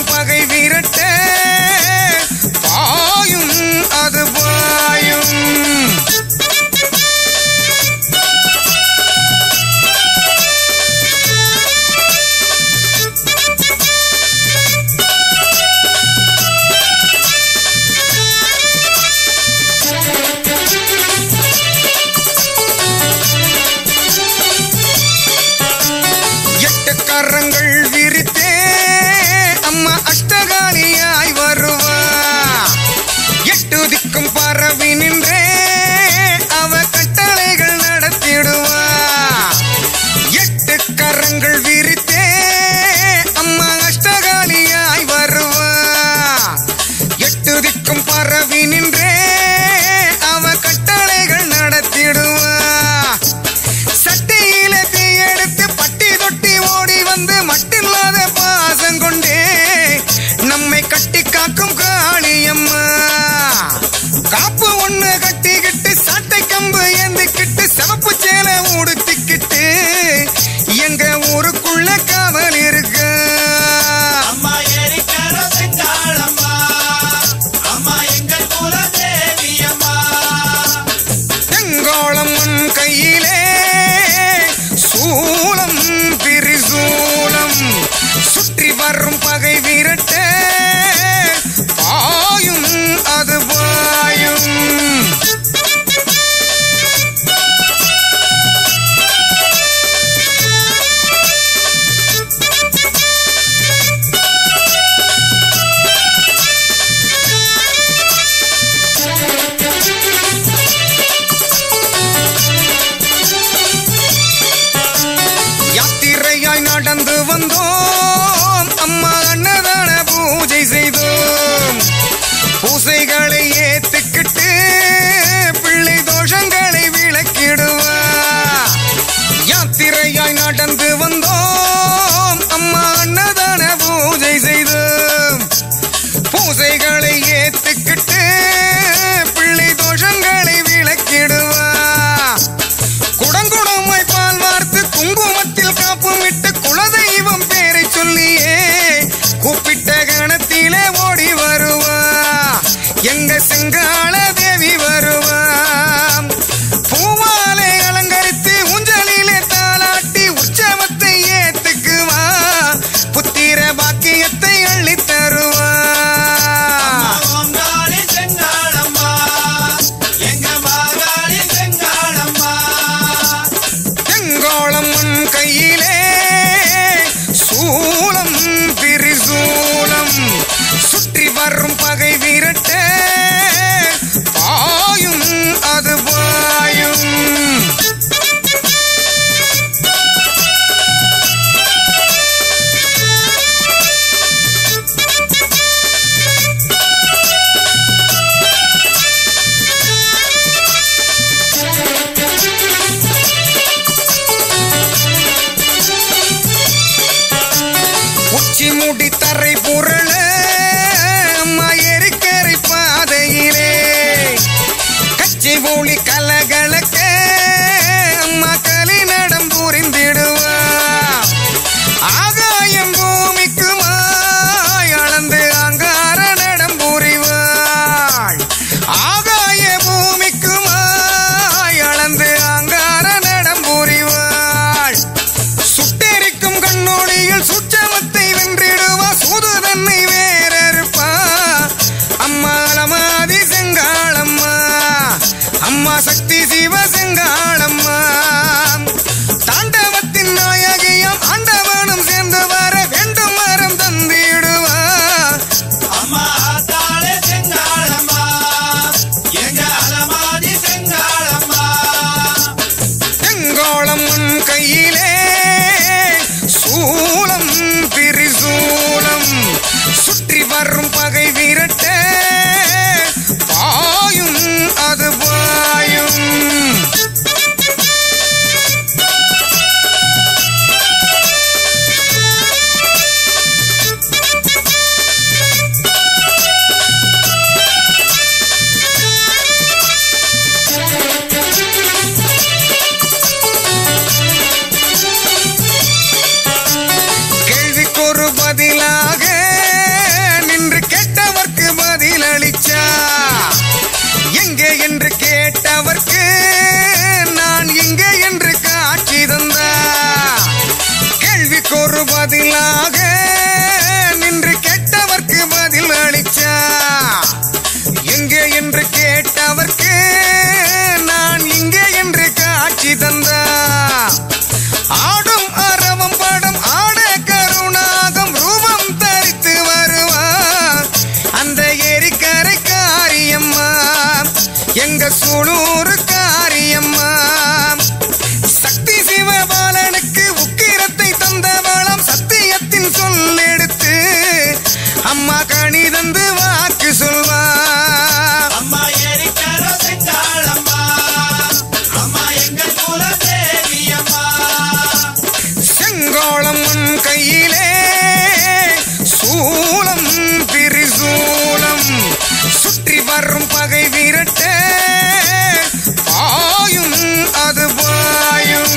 பகை விரட்ட பாயும் அது பாயும் எட்டு கரங்கள் விரித்தே அம்மா அஷ்டகாலியாய் வருவா எட்டு திக்கும் பரவி நின்றே அவ கட்டளைகள் நடத்திடுவா எட்டு கரங்கள் விரித்தே அம்மா அஷ்டகாலியாய் வருவா எட்டு திக்கும் பரவி நின்றே அவ கட்டளைகள் நடத்திடுவா சட்டையில தீயெடுத்து பட்டி தொட்டி ஓடி வந்து மட்டில்லாத பாசம் கொண்டே நம்மை கட்டி காக்கும் காளியம்மா காப்பு ஒண்ணு கட்டிக்கிட்டு சாட்டை கம்பு ஏந்திக்கிட்டு சிவப்பு சேலை உடுத்திக்கிட்டு எங்க ஊருக்குள்ள காவல் இருக்கு அம்மா ஏரிக்கர செங்காளம்மா அம்மா எங்கள் குல தேவி அம்மா செங்கோளம் உன் கையிலே சூலம் திரிசூலம் சுற்றி வரும் பகை விரட்ட பாயும் அது பாயும் யாத்திரையாய் நடந்து வந்தோம் அம்மா அன்னதான பூஜை செய்தோம் பூசைகளை ஏத்துக்கிட்டு பிள்ளை தோஷங்களை விளக்கிடுவா யாத்திரையாய் நடந்து வந்தோம் அம்மா அன்னதான பூஜை செய்தோம் பூசைகளை ஏத்துக்கிட்டு பிள்ளை தோஷங்களை விளக்கிடுவா குடங்குடமாய் பால் வார்த்து குங்குமத்தில் காப்புமிட்டு குலதெய்வம் பேரை சொல்லியே கூப்பிட்ட கணத்திலே ஓடி வருவா எங்க செங்கால தேவி வருவா பூவாலை அலங்கரித்து ஊஞ்சலிலே தாளாட்டி உற்சவத்தை ஏத்துக்குவா புத்திர பாக்கியத்தை அள்ளித் தருவா ஓங்காளி செங்காளம்மா எங்க மாகாளி செங்காளம்மா செங்கோளம் உன் கையிலே சூலம் திரிசூலம் சுற்றி வரும் பகை விரட்ட பாயும் அது பாயும் உச்சி முடி தரை புரள அம்மா எரிக்கரை பாதையிலே கச்சி ஒளி கலகலக்க அம்மா கலி நடம் புரிந்திடுவா ஆகாயம் பூமிக்கு மாய் அளந்து அங்கார நடம் புரிவாள் ஆகாய பூமிக்கு மாய் அளந்து அங்கார நடம் புரிவாள் சுட்டெரிக்கும் கண்ணோடியில் சுற்றமத்தை வென்றிடுவா சூது தன்னை பதிலாக நின்று கேட்டவர்க்கு பதில் அளிச்சா எங்கே என்று கேட்டவர்க்கு நான் இங்கே என்று காட்சி தந்தா ஆடும் அரவம் படம் ஆட கருணாகம் ரூபம் தரித்து வருவான் அந்த எரிக்கரை காரியம்மா எங்க சூளூர் காரியம்மா சக்தி சிவபாலனுக்கு உக்கிரத்தை தந்தவளம் சத்தியத்தின் சொல்லெடுத்து அம்மா கனி தந்து வாக்கு சொல்வா அம்மா எரிக்கர செங்காளம்மா அம்மா எங்கள் குல தேவியம்மா செங்கோளம் உன் கையிலே சூலம் திரிசூலம் சுற்றி வரும் பகை விரட்ட பாயும் அது பாயும்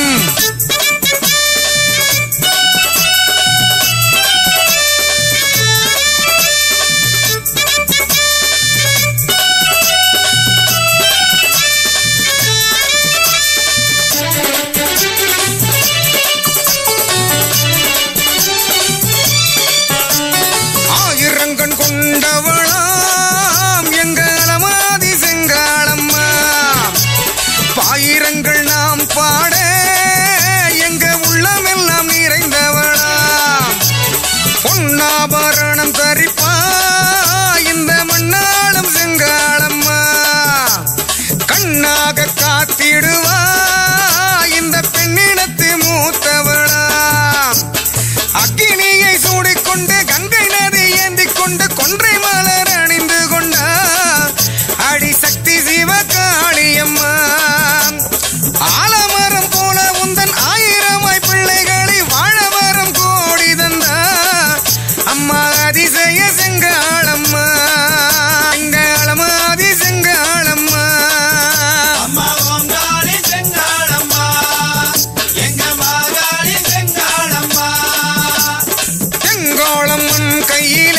ஆயிரங்கண் கொண்டவளாம் எங்க அலமாதி செங்காளம்மா பாயிரங்கள் நாம் பாட எங்க உள்ளமெல்லாம் நிறைந்தவளாம் பொன்னாபரணம் தரிப்பா இந்த மண்ணாளும் செங்காளம்மா கண்ணாக காத்திடுவா இந்த பெண்ணினத்து மூத்தவளாம் அக்கினியை சூடிக்கொண்டு கங்கை நதி ஏந்திக் கொண்டு கொன்றை மலர் அணிந்து கொண்டா அடி சக்தி சிவ காளியம்மா ஆலமரம் போல உந்தன் ஆயிரமாய் பிள்ளைகளை வாழமரம் கோடி தந்தா அம்மா அதிசய செங்காளம்மா செங்காளம்மா அதி செங்காளம்மா அம்மா ஓங்காளி செங்காளம்மா எங்க மாகாளி செங்காளம்மா செங்கோளம் உன் கையில்